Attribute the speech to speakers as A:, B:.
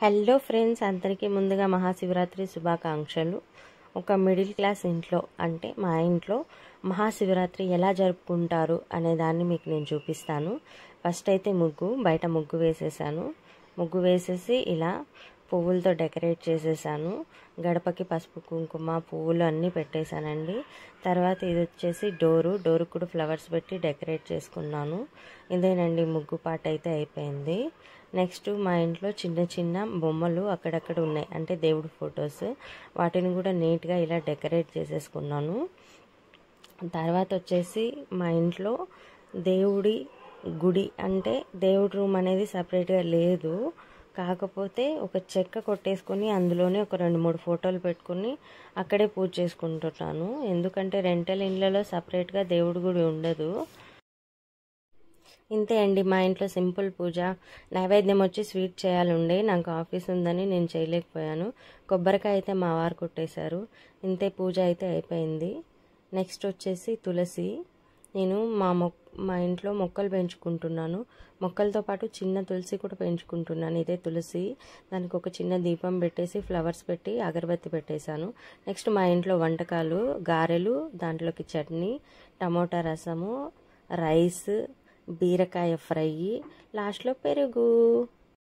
A: hello friends అందరికీ ముందుగా మహాశివరాత్రి శుభాకాంక్షలు ఒక మిడిల్ క్లాస్ ఇంట్లో అంటే మా ఇంట్లో మహాశివరాత్రి ఎలా జరుపుకుంటారు అనే దాన్ని మీకు నేను చూపిస్తాను ఫస్ట్ అయితే ముగ్గు బయట ముగ్గు వేసేసాను ముగ్గు వేసేసి ఇలా పువ్వులతో డెకరేట్ చేసేసాను గడపకి పసుపు కుంకుమ పువ్వులు అన్నీ పెట్టేశానండి తర్వాత ఇది వచ్చేసి డోరు డోరు కూడా ఫ్లవర్స్ పెట్టి డెకరేట్ చేసుకున్నాను ఇదేనండి ముగ్గు పాట అయితే అయిపోయింది నెక్స్ట్ మా ఇంట్లో చిన్న చిన్న బొమ్మలు అక్కడక్కడ ఉన్నాయి అంటే దేవుడి ఫొటోస్ వాటిని కూడా నీట్గా ఇలా డెకరేట్ చేసేసుకున్నాను తర్వాత వచ్చేసి మా ఇంట్లో దేవుడి గుడి అంటే దేవుడి రూమ్ అనేది సపరేట్గా లేదు కాకపోతే ఒక చెక్క కొట్టేసుకొని అందులోనే ఒక రెండు మూడు ఫోటోలు పెట్టుకుని అక్కడే పూజ చేసుకుంటున్నాను ఎందుకంటే రెంటల్ ఇండ్లలో సపరేట్గా దేవుడి గుడి ఉండదు ఇంతే అండి మా ఇంట్లో సింపుల్ పూజ నైవేద్యం వచ్చి స్వీట్ చేయాలండి నాకు ఆఫీస్ ఉందని నేను చేయలేకపోయాను కొబ్బరికాయ అయితే మా వారు కొట్టేశారు ఇంతే పూజ అయితే అయిపోయింది నెక్స్ట్ వచ్చేసి తులసి నేను మా మొక్ మా ఇంట్లో మొక్కలు పెంచుకుంటున్నాను మొక్కలతో పాటు చిన్న తులసి కూడా పెంచుకుంటున్నాను ఇదే తులసి దానికి ఒక చిన్న దీపం పెట్టేసి ఫ్లవర్స్ పెట్టి అగరబత్తి పెట్టేశాను నెక్స్ట్ మా ఇంట్లో వంటకాలు గారెలు దాంట్లోకి చట్నీ టమోటా రసము రైస్ బీరకాయ ఫ్రై లాస్ట్లో పెరుగు